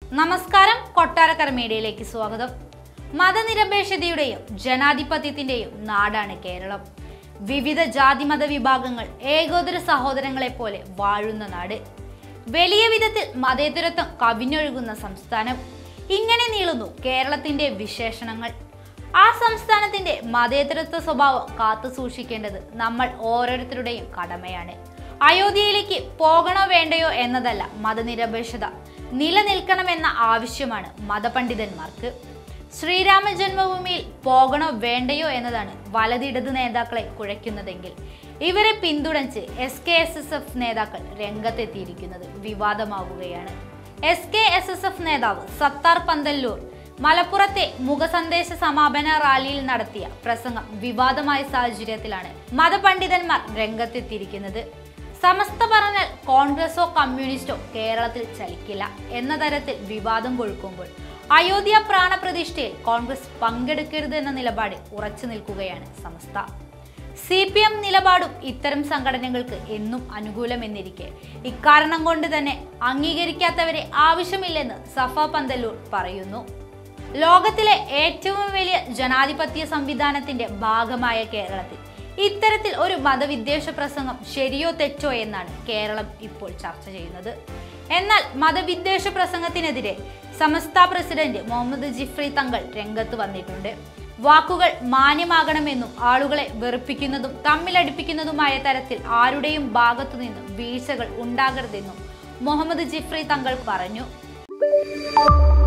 നമസ്കാരം കൊട്ടാരക്കര മീഡിയയിലേക്ക് സ്വാഗതം മതനിരപേക്ഷതയുടെയും ജനാധിപത്യത്തിന്റെയും നാടാണ് കേരളം വിവിധ ജാതിമത വിഭാഗങ്ങൾ ഏകോദര സഹോദരങ്ങളെ പോലെ വാഴുന്ന നാട് വലിയ വിധത്തിൽ മതേതരത്വം കവിഞ്ഞൊഴുകുന്ന സംസ്ഥാനം ഇങ്ങനെ നീളുന്നു കേരളത്തിന്റെ വിശേഷണങ്ങൾ ആ സംസ്ഥാനത്തിന്റെ മതേതരത്വ സ്വഭാവം കാത്തു സൂക്ഷിക്കേണ്ടത് നമ്മൾ ഓരോരുത്തരുടെയും കടമയാണ് അയോധ്യയിലേക്ക് പോകണോ വേണ്ടയോ എന്നതല്ല മതനിരപേക്ഷത നിലനിൽക്കണമെന്ന ആവശ്യമാണ് മതപണ്ഡിതന്മാർക്ക് ശ്രീരാമ ജന്മഭൂമിയിൽ പോകണോ വേണ്ടയോ എന്നതാണ് വലതിടത് നേതാക്കളെ കുഴയ്ക്കുന്നതെങ്കിൽ ഇവരെ പിന്തുണച്ച് S K S S F നേതാക്കൾ രംഗത്തെത്തിയിരിക്കുന്നത് വിവാദമാവുകയാണ് S K S S F നേതാവ് സത്താർ പന്തല്ലൂർ മലപ്പുറത്തെ മുഖസന്ദേശ സമാപന റാലിയിൽ നടത്തിയ പ്രസംഗം വിവാദമായ സാഹചര്യത്തിലാണ് മതപണ്ഡിതന്മാർ രംഗത്തെത്തിയിരിക്കുന്നത് സമസ്ത പറഞ്ഞാൽ കോൺഗ്രസോ കമ്മ്യൂണിസ്റ്റോ കേരളത്തിൽ ചലിക്കില്ല എന്ന തരത്തിൽ വിവാദം കൊഴുക്കുമ്പോൾ അയോധ്യ പ്രാണപ്രതിഷ്ഠയിൽ കോൺഗ്രസ് പങ്കെടുക്കരുത് എന്ന നിലപാടിൽ ഉറച്ചു നിൽക്കുകയാണ് സമസ്ത സി പി എം നിലപാടും ഇത്തരം സംഘടനകൾക്ക് എന്നും അനുകൂലമെന്നിരിക്കെ ഇക്കാരണം കൊണ്ട് തന്നെ അംഗീകരിക്കാത്തവരെ ആവശ്യമില്ലെന്ന് സഫ പന്തല്ലൂർ പറയുന്നു ലോകത്തിലെ ഏറ്റവും വലിയ ജനാധിപത്യ സംവിധാനത്തിന്റെ ഭാഗമായ കേരളത്തിൽ ഇത്തരത്തിൽ ഒരു മതവിദ്വേഷ പ്രസംഗം ശരിയോ തെറ്റോ എന്നാണ് കേരളം ഇപ്പോൾ ചർച്ച ചെയ്യുന്നത് എന്നാൽ മതവിദ്വേഷ പ്രസംഗത്തിനെതിരെ സമസ്ത പ്രസിഡന്റ് മുഹമ്മദ് ജിഫ്രി തങ്ങൾ രംഗത്ത് വന്നിട്ടുണ്ട് വാക്കുകൾ മാന്യമാകണമെന്നും ആളുകളെ വെറുപ്പിക്കുന്നതും തമ്മിലടിപ്പിക്കുന്നതുമായ തരത്തിൽ ആരുടെയും ഭാഗത്തു നിന്നും വീഴ്ചകൾ ഉണ്ടാകരുതെന്നും മുഹമ്മദ് ജിഫ്രി തങ്ങൾ പറഞ്ഞു